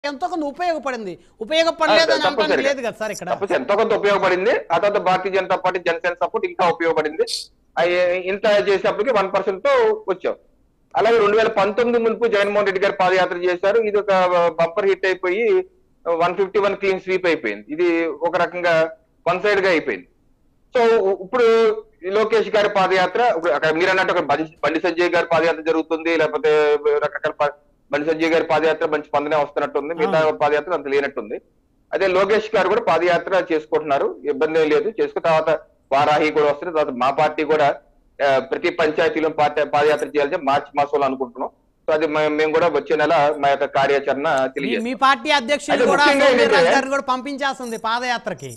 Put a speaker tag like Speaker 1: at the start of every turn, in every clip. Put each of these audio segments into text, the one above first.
Speaker 1: ఎంతో కొంత ఉపయోగపడింది ఉపయోగపడలేదు అని అంటానికి
Speaker 2: తప్పనిసరిగా.
Speaker 1: లేదు కదా సార్ ఇక్కడ
Speaker 2: తప్పనిసరి ఎంతో కొంత ఉపయోగపడింది ఆ తర్వాత భారతీయ జనతా పార్టీ జనసేన సపోర్ట్ ఇంకా ఉపయోగపడింది అయ్యి ఇంత చేసినప్పటికీ వన్ పర్సెంట్ తో వచ్చాం అలాగే రెండు వేల పంతొమ్మిది మునుపు జగన్మోహన్ రెడ్డి గారు పాదయాత్ర చేశారు ఇది ఒక బంపర్ హిట్ అయిపోయి one fifty one clean sweep అయిపోయింది ఇది ఒక రకంగా వన్ సైడ్ గా అయిపోయింది సో ఇప్పుడు ఈ లోకేష్ గారి పాదయాత్ర ఇప్పుడు అక్కడ మీరు అన్నట్టు ఒక బండి బండి సంజయ్ గారి పాదయాత్ర జరుగుతుంది లేకపోతే రకరకాల పా- బండి సంజయ్ గారి పాదయాత్ర మంచి స్పందనే వస్తున్నట్టుంది మిగతా పాదయాత్ర అంత లేనట్టుంది అదే లోకేష్ గారు కూడా పాదయాత్ర చేసుకుంటున్నారు ఇబ్బంది ఏం లేదు చేసుకున్న తర్వాత వారాహి కూడా వస్తుంది తర్వాత మా పార్టీ కూడా ఆ, ప్రతి పంచాయతీలో పార్టీ పాదయాత్ర చేయాలని మార్చి మాసంలో అనుకుంటున్నాం సో అది మే- మేము కూడా వచ్చే నెల మా యొక్క కార్యాచరణ
Speaker 1: మీ-
Speaker 2: తెలియజేస్తాం
Speaker 1: మీ పార్టీ అధ్యక్షులు
Speaker 2: అయితే
Speaker 1: కూడా
Speaker 2: ముఖ్యంగా
Speaker 1: సోమవీర్రాజు
Speaker 2: ఏంటంటే-
Speaker 1: గారిని కూడా పంపించేస్తుంది పాదయాత్రకి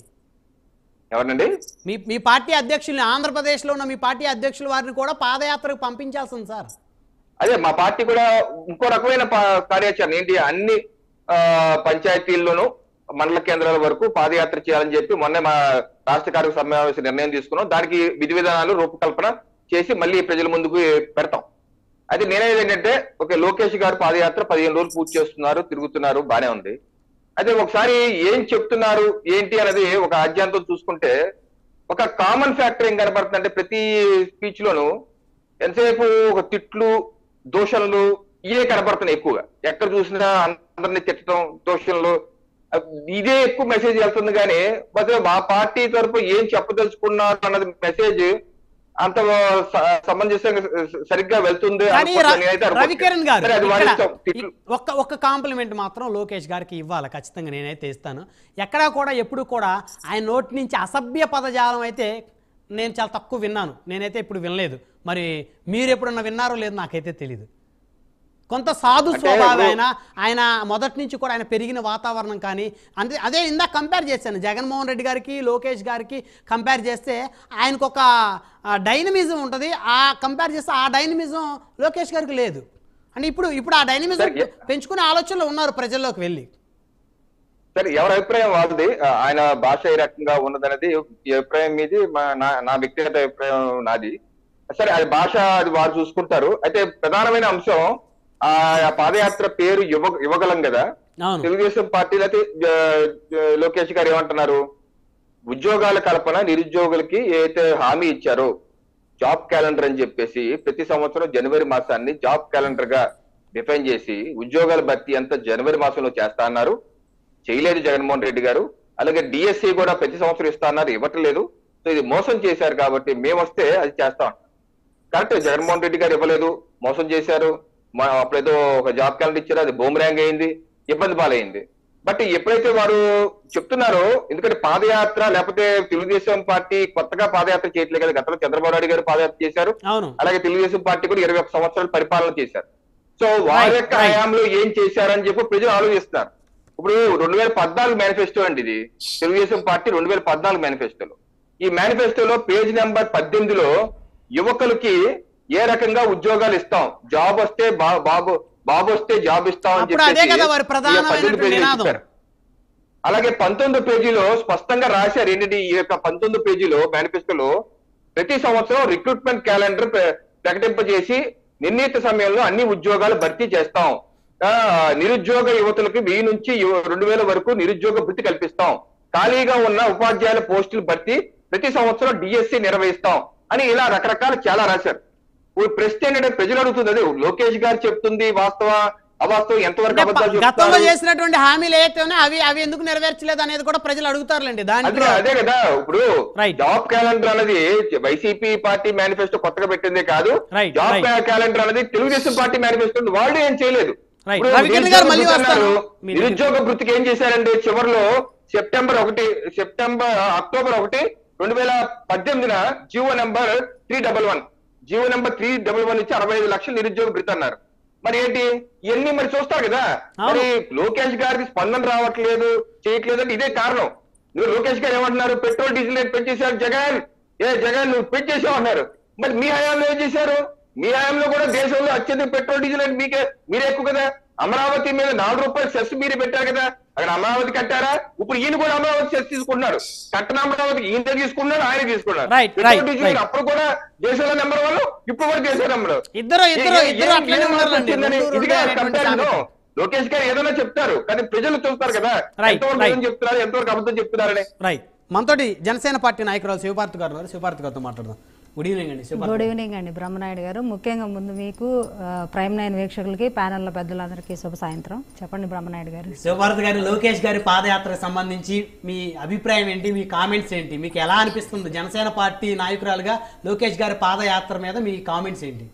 Speaker 2: ఎవరినండి
Speaker 1: మీ మీ పార్టీ అధ్యక్షుల్ని ఆంధ్రప్రదేశ్లో ఉన్న మీ పార్టీ అధ్యక్షుల వారిని కూడా పాదయాత్రకు పంపించాల్సింది సార్
Speaker 2: అదే మా పార్టీ కూడా ఇంకో రకమైన పా- కార్యాచరణ ఏంటి అన్ని ఆ, పంచాయతీల్లోనూ మండల కేంద్రాల వరకు పాదయాత్ర చేయాలని చెప్పి మొన్నే మా రాష్ట్ర కార్య సమావేశ నిర్ణయం తీసుకున్నాం దానికి విధి విధానాలు రూపకల్పన చేసి మళ్ళీ ప్రజల ముందుకు పెడతాం అయితే నేనేది ఏంటంటే ఒక లోకేష్ గారు పాదయాత్ర పదిహేను రోజులు పూర్తి చేస్తున్నారు తిరుగుతున్నారు బానే ఉంది అయితే ఒకసారి ఏం చెప్తున్నారు ఏంటి అనేది ఒక ఆద్యాంతం చూసుకుంటే ఒక కామన్ ఫ్యాక్టర్ ఏం కనబడుతుంది అంటే ప్రతి స్పీచ్ లోను ఎంతసేపు ఒక తిట్లు దోషణలు ఇవే కనబడుతున్నాయి ఎక్కువగా ఎక్కడ చూసినా అందరిని తిట్టడం దోషణలు అవ్- ఇదే ఎక్కువ మెసేజ్ వెళ్తుంది కానీ అసలు మా పార్టీ తరపు ఏం చెప్పదలుచుకున్నారు అన్నది మెసేజ్ అంత స- సమంజసంగా సరిగ్గా వెళ్తుంది
Speaker 1: కానీ
Speaker 2: అనుకుంటున్నా
Speaker 1: ర-
Speaker 2: నేనైతే అనుకోవట్లేదు.
Speaker 1: రవికిరణ్ గారు
Speaker 2: సరే, అది వారి
Speaker 1: ఇక్కడ
Speaker 2: ఇష్టం. తిట్లు
Speaker 1: ఇ- ఒక్క ఒక్క కాంప్లిమెంట్ మాత్రం లోకేష్ గారికి ఇవ్వాలి ఖచ్చితంగా నేనైతే ఇస్తాను ఎక్కడా కూడా ఎప్పుడు కూడా ఆయన నోటి నుంచి అసభ్య పదజాలం అయితే నేను చాలా తక్కువ విన్నాను నేనైతే ఇప్పుడు వినలేదు మరి మీరు ఎప్పుడన్నా విన్నారో లేదో నాకైతే తెలీదు కొంత సాధు
Speaker 2: అంటే
Speaker 1: స్వభావం
Speaker 2: ఇప్పుడు-
Speaker 1: ఆయన ఆయన మొదటి నుంచి కూడా ఆయన పెరిగిన వాతావరణం కానీ అంటే అదే ఇందాక కంపేర్ చేశాను జగన్మోహన్ రెడ్డి గారికి లోకేష్ గారికి కంపేర్ చేస్తే ఆయనకు ఒక డైనమిజం ఉంటుంది ఆ కంపేర్ చేస్తే ఆ డైనమిజం లోకేష్ గారికి లేదు అంటే ఇప్పుడు ఇప్పుడు ఆ డైనమిజం
Speaker 2: సరే,
Speaker 1: పెంచుకునే ఆలోచనలో ఉన్నారు ప్రజల్లోకి వెళ్ళి
Speaker 2: సరే ఎవరి అభిప్రాయం వాళ్ళది ఆ, ఆయన భాష ఏ రకంగా ఉన్నదనేది ఈ అభిప్రాయం మీది మా- నా నా వ్యక్తిగత అభిప్రాయం నాది సరే అది భాష అది వారు చూసుకుంటారు అయితే ప్రధానమైన అంశం ఆ పాదయాత్ర పేరు యువ యువగలం కదా
Speaker 1: అవును
Speaker 2: తెలుగుదేశం పార్టీలో అయితే ఆ, ఆ, లోకేష్ గారు ఏమంటున్నారు ఉద్యోగాల కల్పన నిరుద్యోగులకి ఏదైతే హామీ ఇచ్చారో జాబ్ క్యాలెండర్ అని చెప్పేసి ప్రతి సంవత్సరం జనవరి మాసాన్ని జాబ్ క్యాలెండర్ గా డిఫైన్ చేసి ఉద్యోగాల భర్తీ అంతా జనవరి మాసంలో చేస్తా అన్నారు చేయలేదు జగన్మోహన్ రెడ్డి గారు అలాగే డిఎస్సి కూడా ప్రతి సంవత్సరం ఇస్తా అన్నారు ఇవ్వట్లేదు సో ఇది మోసం చేశారు కాబట్టి మేము వస్తే అది చేస్తాం కరెక్ట్ జగన్మోహన్ రెడ్డి గారు ఇవ్వలేదు మోసం చేశారు మా అప్పుడేదో ఒక జాబ్ క్యాలెండర్ ఇచ్చారు అది బూమరాంగ్ అయింది ఇబ్బంది పాలైంది బట్ ఎప్పుడైతే వారు చెప్తున్నారో ఎందుకంటే పాదయాత్ర లేకపోతే తెలుగుదేశం పార్టీ కొత్తగా పాదయాత్ర చేయట్లేదు కదా గతంలో చంద్రబాబు నాయుడు గారు పాదయాత్ర చేశారు
Speaker 1: అవును
Speaker 2: అలాగే తెలుగుదేశం పార్టీ కూడా ఇరవై ఒక్క సంవత్సరాలు పరిపాలన చేశారు సో వారి
Speaker 1: Right,
Speaker 2: యొక్క
Speaker 1: right.
Speaker 2: హయాంలో ఏం చేశారని చెప్పి ప్రజలు ఆలోచిస్తున్నారు ఇప్పుడు రెండు వేల పద్నాలుగు మేనిఫెస్టో అండి ఇది తెలుగుదేశం పార్టీ రెండు వేల పద్నాలుగు మేనిఫెస్టోలో ఈ మేనిఫెస్టోలో పేజ్ నెంబర్ పద్దెనిమిదిలో యువకులకి ఏ రకంగా ఉద్యోగాలు ఇస్తాం జాబ్ వస్తే బా- బాబు బాబు వస్తే జాబ్ ఇస్తాం అని
Speaker 1: అప్పుడు అదే
Speaker 2: చెప్పేసి
Speaker 1: కదా వారి
Speaker 2: ఈ
Speaker 1: ప్రధానమైనటువంటి
Speaker 2: పద్దెనిమిది పేజీలు
Speaker 1: నినాదం.
Speaker 2: చెప్పారు. అలాగే పంతొమ్మిది పేజీలో స్పష్టంగా రాశారు ఏంటి ఈ యొక్క పంతొమ్మిది పేజీలో మేనిఫెస్టోలో ప్రతి సంవత్సరం రిక్రూట్మెంట్ క్యాలెండర్ ప్ర- ప్రకటింపజేసి నిర్ణీత సమయంలో అన్ని ఉద్యోగాలు భర్తీ చేస్తాం ఆ, నిరుద్యోగ యువతులకు వెయ్యి నుంచి యు- రెండు వేల వరకు నిరుద్యోగ భృతి కల్పిస్తాం ఖాళీగా ఉన్న ఉపాధ్యాయుల పోస్టులు భర్తీ ప్రతి సంవత్సరం డిఎస్సి నిర్వహిస్తాం అని ఇలా రకరకాల చాలా రాశారు ఇప్పుడు ప్రశ్న ఏంటంటే ప్రజలు అడుగుతుంది అదే లోకేష్ గారు చెప్తుంది వాస్తవ అవాస్తవం ఎంతవరకు
Speaker 1: అంటే
Speaker 2: అబద్ధాలు
Speaker 1: ప- గతంలో
Speaker 2: చెప్తున్నారు
Speaker 1: చేసినటువంటి హామీలు ఏవైతే ఉన్నాయో అవి అవి ఎందుకు నెరవేర్చలేదు అనేది కూడా ప్రజలు అడుగుతారులేండి
Speaker 2: అదే
Speaker 1: దాంట్లో
Speaker 2: అదే కదా ఇప్పుడు
Speaker 1: Right.
Speaker 2: జాబ్ క్యాలెండర్ అనేది వైసీపీ పార్టీ మేనిఫెస్టో కొత్తగా పెట్టిందే కాదు
Speaker 1: Right,
Speaker 2: జాబ్
Speaker 1: right.
Speaker 2: క్యాలెండర్ అనేది తెలుగుదేశం పార్టీ మేనిఫెస్టో వాళ్ళు ఏం చేయలేదు
Speaker 1: Right.
Speaker 2: ఇప్పుడు
Speaker 1: రవికిరణ్
Speaker 2: నిరుద్యోగ
Speaker 1: గారు మళ్ళీ
Speaker 2: భృతి అన్నారు.
Speaker 1: వస్తాను. మీరు-
Speaker 2: నిరుద్యోగ భృతికి ఏం చేశారంటే చివరిలో సెప్టెంబర్ ఒకటి సెప్టెంబర్ అక్టోబర్ ఒకటి రెండు వేల పద్దెనిమిదిన Jio number three double one Jio number three double one ఇచ్చి అరవై ఐదు లక్షలు నిరుద్యోగ భృతి అన్నారు మరి ఏంటి ఇవన్నీ మరి చూస్తారు కదా మరి లోకేష్ గారికి స్పందన రావట్లేదు చేయట్లేదు అంటే ఇదే కారణం నువ్వు లోకేష్ గారు ఏమంటున్నారు పెట్రోల్ డీజిల్ రేట్ పెంచేశారు జగన్ ఏ జగన్ నువ్వు పెంచేసావు అన్నారు మరి మీ హయాంలో ఏం చేశారు మీ హయాంలో కూడా దేశంలో అత్యధిక పెట్రోల్ డీజిల్ రేట్ మీకే మీరే ఎక్కువ కదా అమరావతి మీద నాలుగు రూపాయలు సెస్ మీరే పెట్టారు కదా అక్కడ అమరావతి కట్టారా ఇప్పుడు ఈయన కూడా అమరావతి సెస్ తీసుకుంటున్నారు కట్టన అమరావతి ఈయన తీసుకున్నాడు ఆయన తీసుకున్నారు
Speaker 1: Right,
Speaker 2: petrol
Speaker 1: right,
Speaker 2: diesel
Speaker 1: right.
Speaker 2: అప్పుడు కూడా దేశంలో నెంబర్ వన్ ఇప్పుడు కూడా దేశంలో నెంబర్
Speaker 1: ఇద్దరు ఇద్దరు
Speaker 2: ఏ-
Speaker 1: ఇద్దరు
Speaker 2: ఏ-
Speaker 1: అట్లనే
Speaker 2: ఏం
Speaker 1: ఉన్నారండి
Speaker 2: వచ్చిందని
Speaker 1: రెండు, రెండు
Speaker 2: ఇదిగా
Speaker 1: అనేటువంటి
Speaker 2: comparison.
Speaker 1: సామెత.
Speaker 2: లోకేష్ గారు ఏదైనా చెప్తారు కానీ ప్రజలు చూస్తారు కదా
Speaker 1: Right,
Speaker 2: ఎంతవరకు
Speaker 1: right.
Speaker 2: నిజం చెప్తున్నారు ఎంతవరకు అబద్ధం చెప్తున్నారని
Speaker 1: రైట్ మనతోటి జనసేన పార్టీ నాయకురాలు శివపార్తి గారు ఉన్నారు శివపార్తి గారితో మాట్లాడదాం గుడ్ ఈవినింగ్ అండి శివపార్తి
Speaker 3: గుడ్ ఈవినింగ్ అండి బ్రహ్మనాయుడు గారు ముఖ్యంగా ముందు మీకు ఆ, ప్రైమ్ నైన్ వీక్షకులకి ప్యానెల్ల పెద్దలందరికీ శుభ సాయంత్రం చెప్పండి బ్రహ్మనాయుడు గారు
Speaker 1: శివభారత్ గారి లోకేష్ గారి పాదయాత్రకు సంబంధించి మీ అభిప్రాయం ఏంటి మీ కామెంట్స్ ఏంటి మీకు ఎలా అనిపిస్తుంది జనసేన పార్టీ నాయకురాలుగా లోకేష్ గారి పాదయాత్ర మీద మీ కామెంట్స్ ఏంటి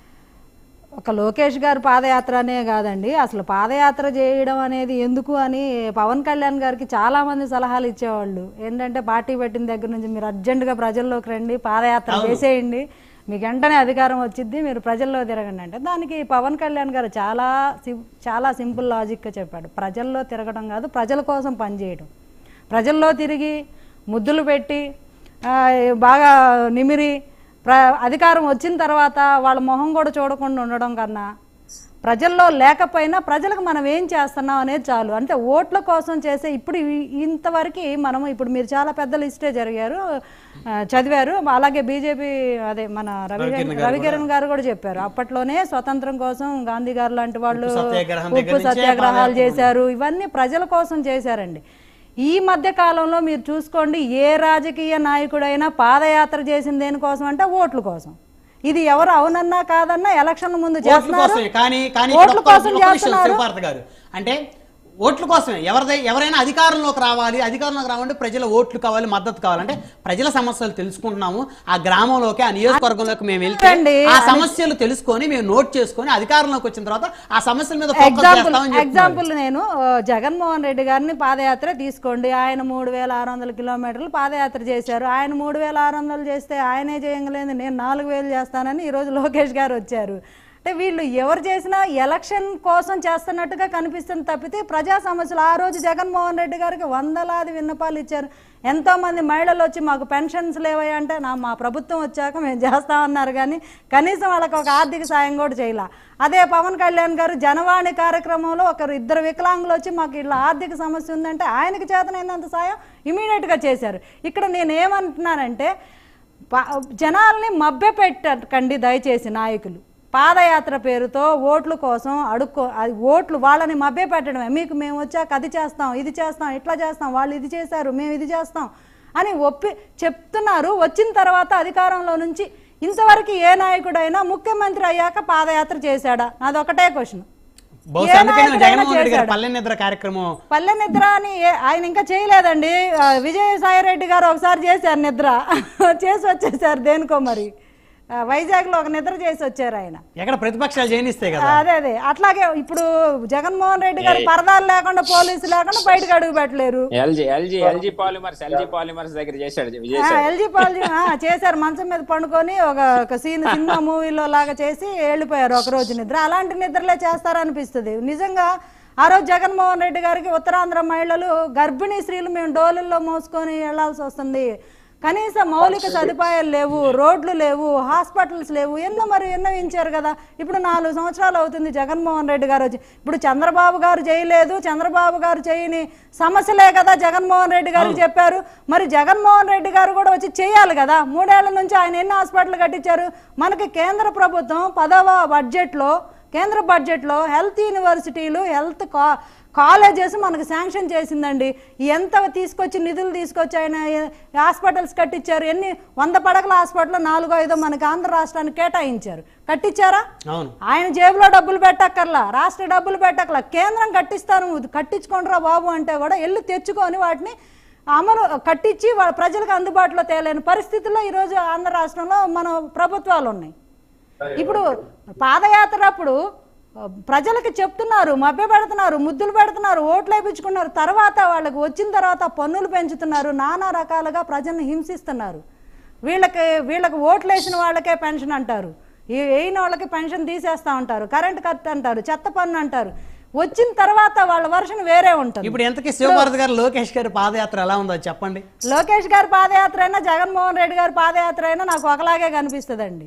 Speaker 3: ఒక లోకేష్ గారు పాదయాత్ర అనే కాదండి అసలు పాదయాత్ర చేయడం అనేది ఎందుకు అని పవన్ కళ్యాణ్ గారికి చాలా మంది సలహాలు ఇచ్చేవాళ్ళు ఏంటంటే పార్టీ పెట్టిన దగ్గర నుంచి మీరు అర్జెంటుగా ప్రజల్లోకి రండి పాదయాత్ర చేసేయండి మీకు వెంటనే అధికారం వచ్చింది మీరు ప్రజల్లో తిరగండి అంటే దానికి పవన్ కళ్యాణ్ గారు చాలా sim- చాలా సింపుల్ లాజిక్గా చెప్పాడు ప్రజల్లో తిరగడం కాదు ప్రజల కోసం పనిచేయడం ప్రజల్లో తిరిగి ముద్దులు పెట్టి ఆ, బాగా నిమిరి ప్ర అధికారం వచ్చిన తర్వాత వాళ్ళ మొహం కూడా చూడకుండా ఉండడం కన్నా ప్రజల్లో లేకపోయినా ప్రజలకు మనం ఏం చేస్తున్నాం అనేది చాలు అంటే ఓట్ల కోసం చేసే ఇప్పుడు ఈ- ఇంతవరకు మనం ఇప్పుడు మీరు చాలా పెద్ద లిస్టే జరిగారు ఆ, చదివారు అలాగే బీజేపీ అదే మన రవి రవికిరణ్ గారు కూడా చెప్పారు అప్పట్లోనే స్వతంత్రం కోసం గాంధీ గారు లాంటి వాళ్ళు
Speaker 1: ఉప్పు సత్యాగ్రహం దగ్గర
Speaker 3: ఉప్పు
Speaker 1: నుంచే
Speaker 3: సత్యాగ్రహాలు చేశారు ఇవన్నీ ప్రజల కోసం చేశారండి ఈ మధ్య కాలంలో మీరు చూసుకోండి ఏ రాజకీయ నాయకుడైనా పాదయాత్ర చేసింది దేనికోసం అంటే ఓట్ల కోసం ఇది ఎవరు అవునన్నా కాదన్నా ఎలక్షన్ ముందు
Speaker 1: ఓట్ల
Speaker 3: చేస్తున్నారు
Speaker 1: కోసమే కానీ కానీ
Speaker 3: ఓట్ల
Speaker 1: ఇక్కడ ఒక్క-
Speaker 3: కోసం
Speaker 1: ఒక్క నిమిషం
Speaker 3: చేస్తున్నారు
Speaker 1: శివపార్త గారు అంటే ఓట్ల కోసమే ఎవరిదై ఎవరైనా అధికారంలోకి రావాలి అధికారంలోకి రావాలంటే ప్రజల ఓట్లు కావాలి మద్దతు కావాలంటే ప్రజల సమస్యలు తెలుసుకుంటున్నాము ఆ గ్రామంలోకి ఆ నియోజకవర్గంలోకి మేము వెళ్తే
Speaker 3: అండి,
Speaker 1: ఆ సమస్యలు తెలుసుకొని మేము నోట్ చేసుకొని అధికారంలోకి వచ్చిన తర్వాత ఆ సమస్యల మీద ఫోకస్
Speaker 3: ఎగ్జాంపుల్
Speaker 1: చేస్తామని చెప్తున్నారు.
Speaker 3: ఎగ్జాంపుల్ నేను ఆ, జగన్మోహన్ రెడ్డి గారిని పాదయాత్ర తీసుకోండి ఆయన మూడు వేల ఆరు వందల కిలోమీటర్లు పాదయాత్ర చేశారు ఆయన మూడు వేల ఆరు వందలు చేస్తే ఆయనే చేయగలేదు నేను నాలుగు వేలు చేస్తానని ఈరోజు లోకేష్ గారు వచ్చారు అంటే వీళ్ళు ఎవరు చేసినా ఎలక్షన్ కోసం చేస్తున్నట్టుగా కనిపిస్తుంది తప్పితే ప్రజా సమస్యలు ఆ రోజు జగన్మోహన్ రెడ్డి గారికి వందలాది విన్నపాలు ఇచ్చారు ఎంతో మంది మహిళలు వచ్చి మాకు పెన్షన్స్ లేవయ్యా అంటే నా మా ప్రభుత్వం వచ్చాక మేము చేస్తామన్నారు కానీ కనీసం వాళ్ళకి ఒక ఆర్థిక సాయం కూడా చేయలే అదే పవన్ కళ్యాణ్ గారు జనవాణి కార్యక్రమంలో ఒకరు ఇద్దరు వికలాంగులు వచ్చి మాకు ఇట్లా ఆర్థిక సమస్య ఉందంటే ఆయనకి చేతనైనంత సాయం ఇమీడియట్గా చేశారు ఇక్కడ నేను ఏమంటున్నానంటే ప- జనాల్ని మభ్యపెట్టకండి దయచేసి నాయకులు పాదయాత్ర పేరుతో ఓట్ల కోసం అడుక్కో అది ఓట్లు వాళ్ళని మభ్యపెట్టడమే మీకు మేము వచ్చాక అది చేస్తాం ఇది చేస్తాం ఇట్లా చేస్తాం వాళ్ళు ఇది చేశారు మేము ఇది చేస్తాం అని ఒప్పి చెప్తున్నారు వచ్చిన తర్వాత అధికారంలో నుంచి ఇంతవరకు ఏ నాయకుడైనా ముఖ్యమంత్రి అయ్యాక పాదయాత్ర చేశాడా నాదొకటే క్వశ్చన్
Speaker 1: బహుశా
Speaker 3: ఏ
Speaker 1: అందుకనే
Speaker 3: నాయకుడైనా
Speaker 1: జగన్మోహన్ రెడ్డి గారు
Speaker 3: చేశాడా?
Speaker 1: పల్లె నిద్ర కార్యక్రమం
Speaker 3: పల్లె నిద్ర అని ఏ- ఆయన ఇంకా చేయలేదండి ఆ, విజయసాయి రెడ్డి గారు ఒకసారి చేశారు నిద్ర చేసి వచ్చేసారు దేనికో మరి ఆ, వైజాగ్లో ఒక నిద్ర చేసి వచ్చారు ఆయన
Speaker 1: ఎక్కడ ప్రతిపక్షాలు చేయనిస్తాయి కదా
Speaker 3: అదే అదే అట్లాగే ఇప్పుడు జగన్మోహన్ రెడ్డి గారు పరదాలు లేకుండా పోలీసు లేకుండా బయటకు అడుగు పెట్టలేరు
Speaker 4: LG LG LG Polymers LG Polymers దగ్గర చేశాడు విజయ్ సాయి.
Speaker 3: ఎల్జీ పాలజీ చేశారు మంచం మీద పండుకొని ఒక ఒక సీన్ సినిమా మూవీలో లాగా చేసి వెళ్ళిపోయారు ఒక రోజు నిద్ర అలాంటి నిద్రలే చేస్తారనిపిస్తుంది నిజంగా ఆ రోజు జగన్మోహన్ రెడ్డి గారికి ఉత్తరాంధ్ర మహిళలు గర్భిణీ స్త్రీలు మేము డోలుల్లో మోసుకొని వెళ్లాల్సి వస్తుంది కనీస మౌలిక సదుపాయాలు లేవు రోడ్లు లేవు హాస్పిటల్స్ లేవు ఎన్నో మరి ఎన్నో ఇచ్చారు కదా ఇప్పుడు నాలుగు సంవత్సరాలు అవుతుంది జగన్మోహన్ రెడ్డి గారు వచ్చి ఇప్పుడు చంద్రబాబు గారు చేయలేదు చంద్రబాబు గారు చేయని సమస్యలే కదా జగన్మోహన్ రెడ్డి గారికి చెప్పారు మరి జగన్మోహన్ రెడ్డి గారు కూడా వచ్చి చేయాలి కదా మూడేళ్ల నుంచి ఆయన ఎన్ని హాస్పిటల్ కట్టించారు మనకి కేంద్ర ప్రభుత్వం పదవ బడ్జెట్లో కేంద్ర బడ్జెట్లో హెల్త్ యూనివర్సిటీలు హెల్త్ కా కాలేజెస్ మనకు శాంక్షన్ చేసిందండి ఎంత తీసుకొచ్చి నిధులు తీసుకొచ్చి ఆయన హాస్పిటల్స్ కట్టించారు ఎన్ని వంద పడకల హాస్పిటల్ నాలుగో ఐదో మనకి ఆంధ్ర రాష్ట్రానికి కేటాయించారు కట్టించారా
Speaker 1: అవును
Speaker 3: ఆయన జేబులో డబ్బులు పెట్టక్కర్లా రాష్ట్ర డబ్బులు పెట్టక్కర్లా కేంద్రం కట్టిస్తాను కట్టించుకోండిరా బాబు అంటే కూడా వెళ్ళి తెచ్చుకొని వాటిని అమలు కట్టించి వాళ్ళ ప్రజలకు అందుబాటులో తేలేని పరిస్థితుల్లో ఈరోజు ఆంధ్ర రాష్ట్రంలో మన ప్రభుత్వాలు ఉన్నాయి ఇప్పుడు పాదయాత్ర అప్పుడు ఆ, ప్రజలకు చెప్తున్నారు మభ్య పెడుతున్నారు ముద్దులు పెడుతున్నారు ఓట్లు వేయించుకున్నారు తర్వాత వాళ్ళకి వచ్చిన తర్వాత పన్నులు పెంచుతున్నారు నానా రకాలుగా ప్రజల్ని హింసిస్తున్నారు వీళ్ళకి వీళ్ళకి ఓట్లు వేసిన వాళ్ళకే పెన్షన్ అంటారు ఈ వేయిన వాళ్ళకి పెన్షన్ తీసేస్తా ఉంటారు కరెంట్ కట్ అంటారు చెత్త పన్ను అంటారు వచ్చిన తర్వాత వాళ్ళ వర్షన్ వేరే ఉంటుంది
Speaker 1: ఇప్పుడు ఎంతకీ శివభారత్ గారు లోకేష్ గారి పాదయాత్ర ఎలా ఉందో చెప్పండి
Speaker 3: లోకేష్ గారి పాదయాత్ర అయినా జగన్మోహన్ రెడ్డి గారి పాదయాత్ర అయినా నాకు ఒకలాగే కనిపిస్తుందండి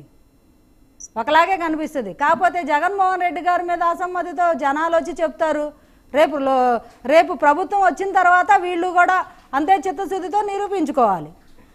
Speaker 3: ఒకలాగే కనిపిస్తుంది కాకపోతే జగన్మోహన్ రెడ్డి గారి మీద అసమ్మతితో జనాలు వచ్చి చెప్తారు రేపు లో- రేపు ప్రభుత్వం వచ్చిన తర్వాత వీళ్ళు కూడా అంతే చిత్తశుద్ధితో నిరూపించుకోవాలి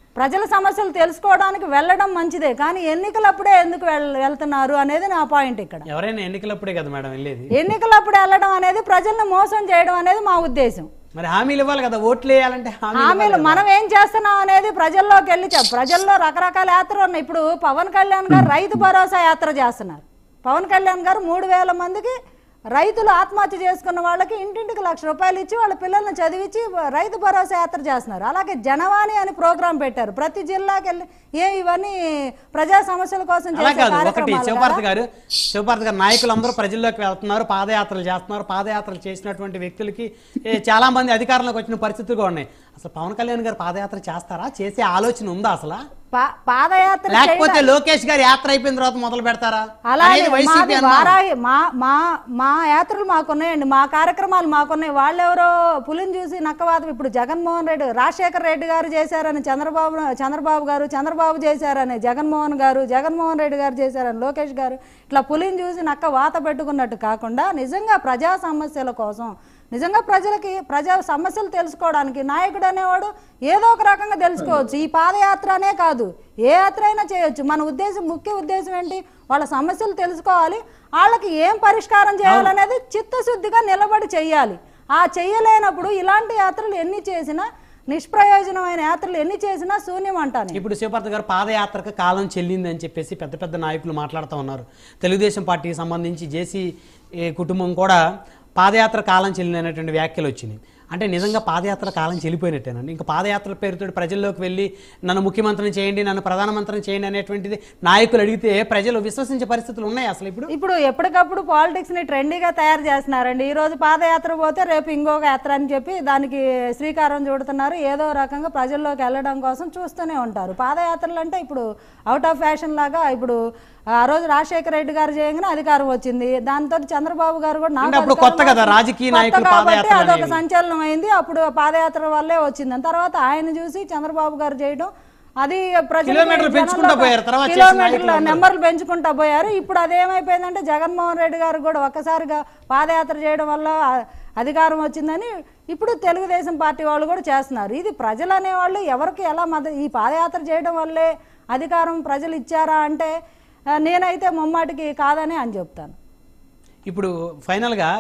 Speaker 3: ప్రజల సమస్యలు తెలుసుకోవడానికి వెళ్ళడం మంచిదే కానీ ఎన్నికలప్పుడే ఎందుకు వెళ్- వెళ్తున్నారు అనేది నా పాయింట్ ఇక్కడ
Speaker 1: ఎవరైనా ఎన్నికలప్పుడే కదా మేడం వెళ్ళేది
Speaker 3: ఎన్నికలప్పుడు వెళ్ళడం అనేది ప్రజల్ని మోసం చేయడం అనేది మా ఉద్దేశం
Speaker 1: మరి హామీలు ఇవ్వాలి కదా ఓట్లు వేయాలంటే హామీలు
Speaker 3: హామీలు మనం ఏం చేస్తున్నాం అనేది ప్రజల్లోకి వెళ్ళి చెప్ ప్రజల్లో రకరకాల యాత్రలు ఉన్నాయి ఇప్పుడు పవన్ కళ్యాణ్ గారు రైతు భరోసా యాత్ర చేస్తున్నారు పవన్ కళ్యాణ్ గారు మూడు వేల మందికి రైతులు ఆత్మహత్య చేసుకున్న వాళ్ళకి ఇంటింటికి లక్ష రూపాయలు ఇచ్చి వాళ్ళ పిల్లల్ని చదివించి రైతు భరోసా యాత్ర చేస్తున్నారు అలాగే జనవాణి అని ప్రోగ్రాం పెట్టారు ప్రతి జిల్లాకి వెళ్ళి ఏ ఇవన్నీ ప్రజా సమస్యల కోసం
Speaker 1: అలా
Speaker 3: చేసే
Speaker 1: కాదు ఒకటి
Speaker 3: కార్యక్రమాలు
Speaker 1: శివపార్త
Speaker 3: కాదా?
Speaker 1: గారు శివపార్త గారు నాయకులు అందరూ ప్రజల్లోకి వెళ్తున్నారు పాదయాత్రలు చేస్తున్నారు పాదయాత్రలు చేసినటువంటి వ్యక్తులకి ఏ, చాలా మంది అధికారంలోకి వచ్చిన పరిస్థితులు కూడా ఉన్నాయి అసలు పవన్ కళ్యాణ్ గారు పాదయాత్ర చేస్తారా చేసే ఆలోచన ఉందా అసలు
Speaker 3: పా- పాదయాత్ర
Speaker 1: లేకపోతే లోకేష్ గారు యాత్ర అయిపోయిన తర్వాత మొదలు పెడతారా
Speaker 3: అలాగే
Speaker 1: అనేది వైసీపీ
Speaker 3: మాది
Speaker 1: అన్నారు.
Speaker 3: వారాహి మా మా మా యాత్రలు మాకున్నాయండి మా కార్యక్రమాలు మాకున్నాయి వాళ్ళెవరో పులిని చూసి నక్కవాతం ఇప్పుడు జగన్మోహన్ రెడ్డి రాజశేఖర్ రెడ్డి గారు చేశారని చంద్రబాబు చంద్రబాబు గారు చంద్రబాబు చేశారని జగన్మోహన్ గారు జగన్మోహన్ రెడ్డి గారు చేశారని లోకేష్ గారు ఇట్లా పులిని చూసి నక్క వాత పెట్టుకున్నట్టు కాకుండా నిజంగా ప్రజా సమస్యల కోసం నిజంగా ప్రజలకి ప్రజా సమస్యలు తెలుసుకోవడానికి నాయకుడు అనేవాడు ఏదో ఒక రకంగా తెలుసుకోవచ్చు ఈ పాదయాత్ర అనే కాదు ఏ యాత్ర అయినా చేయొచ్చు మన ఉద్దేశం ముఖ్య ఉద్దేశం ఏంటి వాళ్ళ సమస్యలు తెలుసుకోవాలి వాళ్ళకి ఏం పరిష్కారం చేయాలనేది చిత్తశుద్ధిగా నిలబడి చెయ్యాలి ఆ చెయ్యలేనప్పుడు ఇలాంటి యాత్రలు ఎన్ని చేసినా నిష్ప్రయోజనమైన యాత్రలు ఎన్ని చేసినా శూన్యం అంటాను
Speaker 1: ఇప్పుడు శివపార్త గారు పాదయాత్రకు కాలం చెల్లింది అని చెప్పేసి పెద్ద పెద్ద నాయకులు మాట్లాడుతూ ఉన్నారు తెలుగుదేశం పార్టీకి సంబంధించి జేసీ ఏ, కుటుంబం కూడా పాదయాత్ర కాలం చెల్లినటువంటి వ్యాఖ్యలు వచ్చినాయి అంటే నిజంగా పాదయాత్ర కాలం చెల్లిపోయినట్టేనండి ఇంకా పాదయాత్ర పేరుతో ప్రజల్లోకి వెళ్ళి నన్ను ముఖ్యమంత్రిని చేయండి నన్ను ప్రధానమంత్రిని చేయండి అనేటువంటిది నాయకులు అడిగితే ప్రజలు విశ్వసించే పరిస్థితులు ఉన్నాయి అసలు ఇప్పుడు
Speaker 3: ఇప్పుడు ఎప్పటికప్పుడు పాలిటిక్స్ ని ట్రెండీగా తయారు చేస్తున్నారండి ఈ రోజు పాదయాత్ర పోతే రేపు ఇంకొక యాత్ర అని చెప్పి దానికి శ్రీకారం చుడుతున్నారు ఏదో రకంగా ప్రజల్లోకి వెళ్ళడం కోసం చూస్తూనే ఉంటారు పాదయాత్రలు అంటే ఇప్పుడు అవుట్ ఆఫ్ ఫ్యాషన్ లాగా ఇప్పుడు ఆ రోజు రాజశేఖర రెడ్డి గారు చేయగానే అధికారం వచ్చింది దాంతో చంద్రబాబు గారు కూడా నాకు
Speaker 1: అంటే అప్పుడు
Speaker 3: అధికారం
Speaker 1: కొత్త కదా
Speaker 3: వచ్చింది.
Speaker 1: రాజకీయ
Speaker 3: కొత్త
Speaker 1: నాయకులు
Speaker 3: కాబట్టి
Speaker 1: పాదయాత్రలు
Speaker 3: అదొక
Speaker 1: అనేవి.
Speaker 3: సంచలనం అయింది అప్పుడు పాదయాత్ర వల్లే వచ్చింది దాని తర్వాత ఆయన చూసి చంద్రబాబు గారు చేయడం అది ప్రజలకి,
Speaker 1: కిలోమీటర్లు పెంచుకుంటూ
Speaker 3: జనాల్లో
Speaker 1: పోయారు. తర్వాత చేసిన
Speaker 3: కిలోమీటర్ల
Speaker 1: నాయకులు అందరూ.
Speaker 3: నెంబర్లు పెంచుకుంటా పోయారు ఇప్పుడు అదేమైపోయిందంటే జగన్మోహన్ రెడ్డి గారు కూడా ఒక్కసారిగా పాదయాత్ర చేయడం వల్ల ఆ- అధికారం వచ్చిందని ఇప్పుడు తెలుగుదేశం పార్టీ వాళ్ళు కూడా చేస్తున్నారు ఇది ప్రజలు అనేవాళ్ళు ఎవరికి ఎలా మద్దతు ఈ పాదయాత్ర చేయడం వల్లే అధికారం ప్రజలు ఇచ్చారా అంటే ఆ, నేనైతే ముమ్మాటికి కాదని అని చెప్తాను
Speaker 1: ఇప్పుడు ఫైనల్గా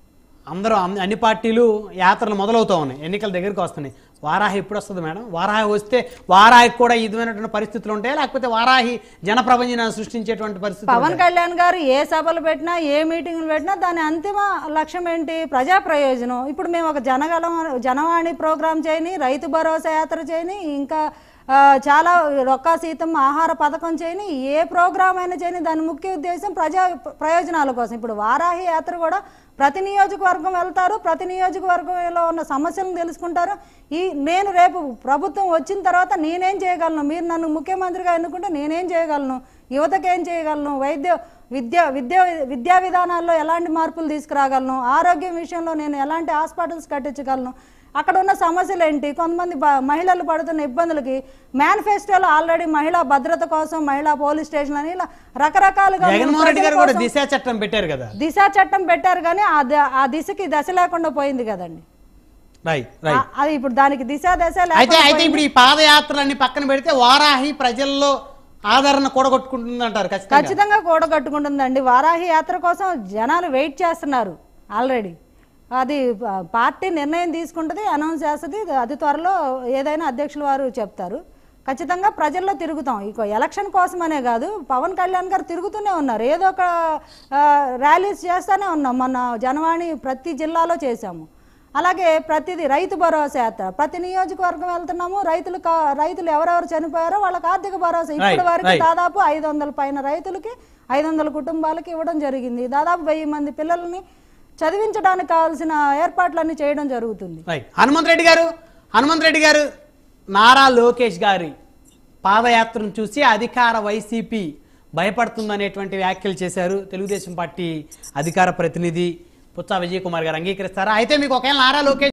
Speaker 1: అందరూ అన్ని- అన్ని పార్టీలు యాత్రలు మొదలవుతూ ఉన్నాయి ఎన్నికల దగ్గరికి వస్తున్నాయి వారాహి ఎప్పుడు వస్తుంది మేడం వారాహి వస్తే వారాహికి కూడా ఈ విధమైనటువంటి పరిస్థితులు ఉంటాయి లేకపోతే వారాహి జనప్రపంచనాన్ని సృష్టించేటువంటి పరిస్థితులు
Speaker 3: పవన్
Speaker 1: ఉంటాయా?
Speaker 3: కళ్యాణ్ గారు ఏ సభలు పెట్టినా ఏ మీటింగ్లు పెట్టినా దాని అంతిమ లక్ష్యం ఏంటి ప్రజా ప్రయోజనం ఇప్పుడు మేము ఒక జనగలం జనవాణి ప్రోగ్రాం చేయని రైతు భరోసా యాత్ర చేయని ఇంకా ఆ, చాలా రొక్కా సీతం ఆహార పథకం చేయని ఏ ప్రోగ్రాం అయినా చేయని దాని ముఖ్య ఉద్దేశం ప్రజా ప్రయోజనాల కోసం ఇప్పుడు వారాహి యాత్ర కూడా ప్రతి నియోజకవర్గం వెళ్తారు ప్రతి నియోజకవర్గంలో ఉన్న సమస్యలను తెలుసుకుంటారు ఈ నేను రేపు ప్రభుత్వం వచ్చిన తర్వాత నేనేం చేయగలను మీరు నన్ను ముఖ్యమంత్రిగా ఎన్నుకుంటే నేనేం చేయగలను యువతకి ఏం చేయగలను వైద్య విద్య విద్య విద్యా విధానాల్లో ఎలాంటి మార్పులు తీసుకురాగలను ఆరోగ్యం విషయంలో నేను ఎలాంటి హాస్పిటల్స్ కట్టించగలను అక్కడ ఉన్న సమస్యలు ఏంటి కొంతమంది బ- మహిళలు పడుతున్న ఇబ్బందులకి మేనిఫెస్టోలో ఆల్రెడీ మహిళా భద్రత కోసం మహిళా పోలీస్ స్టేషన్ అని ఇలా రకరకాలుగా మేము
Speaker 1: జగన్మోహన్ రెడ్డి గారు
Speaker 3: ప్రజల
Speaker 1: కూడా
Speaker 3: కోసం
Speaker 1: దిశ చట్టం పెట్టారు కదా
Speaker 3: దిశ చట్టం పెట్టారు కానీ ఆ ద- ఆ దిశకి దశ లేకుండా పోయింది కదండి
Speaker 1: రైట్ రైట్
Speaker 3: ఆ- అది ఇప్పుడు దానికి దిశ దశ
Speaker 1: అయితే
Speaker 3: లేకుండా
Speaker 1: అయితే
Speaker 3: పోయింది.
Speaker 1: ఇప్పుడు ఈ పాదయాత్రలన్నీ పక్కన పెడితే వారాహి ప్రజల్లో ఆదరణ కూడగొట్టుకుంటుంది అంటారు ఖచ్చితంగా
Speaker 3: ఖచ్చితంగా కూడగట్టుకుంటుందండి వారాహి యాత్ర కోసం జనాలు వెయిట్ చేస్తున్నారు ఆల్రెడీ అది ప- పార్టీ నిర్ణయం తీసుకుంటుంది అనౌన్స్ చేస్తుంది అతి త్వరలో ఏదైనా అధ్యక్షుల వారు చెప్తారు ఖచ్చితంగా ప్రజల్లో తిరుగుతాం ఇక ఎలక్షన్ కోసమనే కాదు పవన్ కళ్యాణ్ గారు తిరుగుతూనే ఉన్నారు ఏదో ఒక ఆ, ర్యాలీస్ చేస్తూనే ఉన్నాం మొన్న జనవాణి ప్రతి జిల్లాలో చేశాము అలాగే ప్రతిది రైతు భరోసా యాత్ర ప్రతి నియోజకవర్గం వెళ్తున్నాము రైతులు కా- రైతులు ఎవరెవరు చనిపోయారో వాళ్ళకి ఆర్థిక భరోసా ఇప్పటి
Speaker 1: Right,
Speaker 3: వరకు
Speaker 1: right.
Speaker 3: దాదాపు ఐదు వందల పైన రైతులకి ఐదు వందల కుటుంబాలకి ఇవ్వడం జరిగింది దాదాపు వెయ్యి మంది పిల్లల్ని చదివించడానికి కావాల్సిన ఏర్పాట్లన్నీ చేయడం జరుగుతుంది
Speaker 1: రైట్ హనుమంత్ రెడ్డి గారు హనుమంత్ రెడ్డి గారు నారా లోకేష్ గారి పాదయాత్రను చూసి అధికార వైసీపీ భయపడుతుందనేటువంటి వ్యాఖ్యలు చేశారు తెలుగుదేశం పార్టీ అధికార ప్రతినిధి పుచ్చా విజయ్ కుమార్ గారు అంగీకరిస్తారా అయితే మీకు ఒకవేళ నారా లోకేష్